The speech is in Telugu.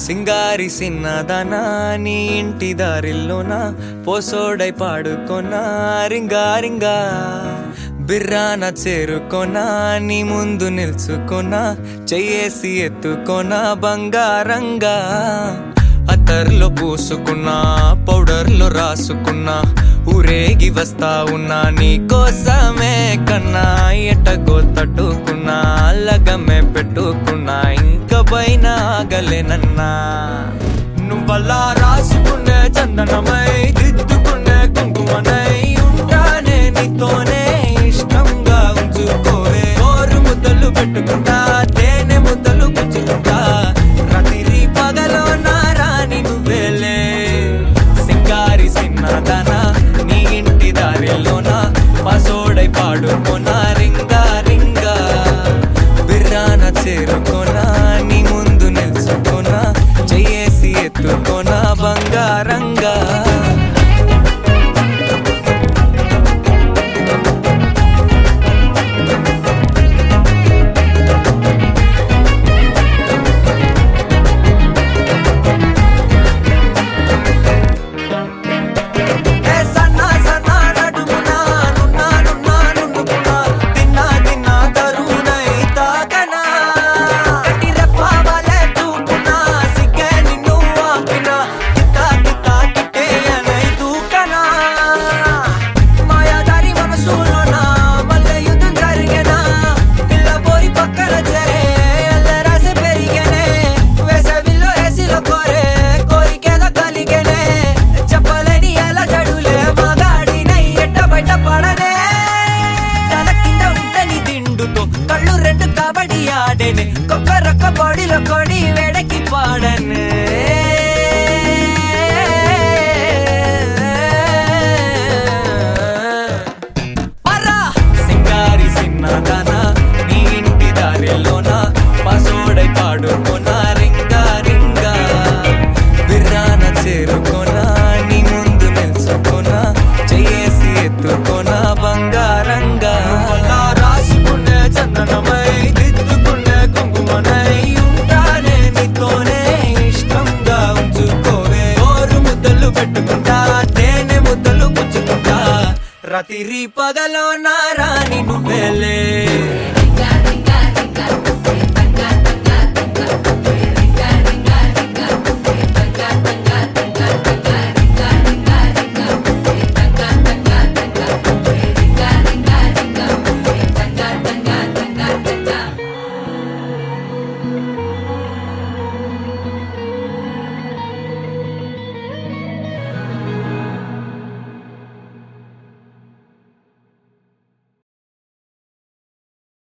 సింగారి సిన్నదనా నీ ఇంటి దారిల్లోన పోసోడై పాడుకొనా రింగా రింగా బిర్రాన చేరుకొనా నీ ముందు నిల్చుకొనా చెయ్యేసి ఎత్తుకొనా బంగారంగా అత్తర్లో పూసుకున్నా పౌడర్లో రాసుకున్నా ఊరేగి వస్తా ఉన్నా నీ కోసమే కన్నా ఎటగో తట్టుకున్నా లగమే పెట్టుకున్నా ఇంక పైన ఆగలేనన్నా నువ్వలా రాసుకునే చందనమై దిద్దుకునే కుంకుమనై ఉంటానే నీతోనే ఇష్టంగా ఉంచుకోవే కోరు ముద్దలు పెట్టుకుంటా తేనె ముద్దలు గుచ్చుకుంటా రాత్రి పగలో నా రాణి నువ్వేలే సింగారి సిన్నదనా నీ ఇంటి దారిలోన పసోడై పాడుకోనా రింగా రింగా బిర్రాన చేరుకోనా నీ ముందు నిల్చుకోనా చెయ్యేసి ఎత్తుకోనా బంగారంగా ఏ సన్నా సన్నా నడుమునా నున్నా నున్నా నున్నుకున్నా తిన్నా తిన్నా తరుణై తాకనా కటి రెప్పవలే చూపునా సిగ్గే నిన్ను ఆపినా కితా కితా కిట్టేయనై దూకనా మాయాదారి మనసులోన మళ్ళీ యుద్ధం జరిగేనా పిల్ల పోరి పక్కన చేరే అల్లరాసే పెరిగేనే వేసవిలో ఏసీలో కోరే కోరికేదో కలిగేనే చెప్పలేని ఎలా జడులే మగాడినై ఎట్ట బయట పడనే తల కింద ఉండని దిండుతో కళ్ళు రెండు కబడ్డీ ఆడేనే కొక్క రొక్క బాడీలో కొడి వేడకి పాడనే పరా సింగారి సిన్నదానా నీ ఇంటి దారిలోన పసోడై పాడుకోనా రింగా రింగా బిర్రాన చేరుకోనా నీ ముందు నిల్చుకోనా చెయ్యేసి ఎత్తుకోనా బంగారంగా అలా రాసుకునే చందనమై దిద్దుకునే కుంకుమనై ఉంటానే నీతోనే ఇష్టంగా ఉంచుకోవే ఓరు ముద్దలు పెట్టుకుంటా తేనె ముద్దలు పుచ్చుకుంటా రాత్రి పగలో నా రాణి నువ్వేలే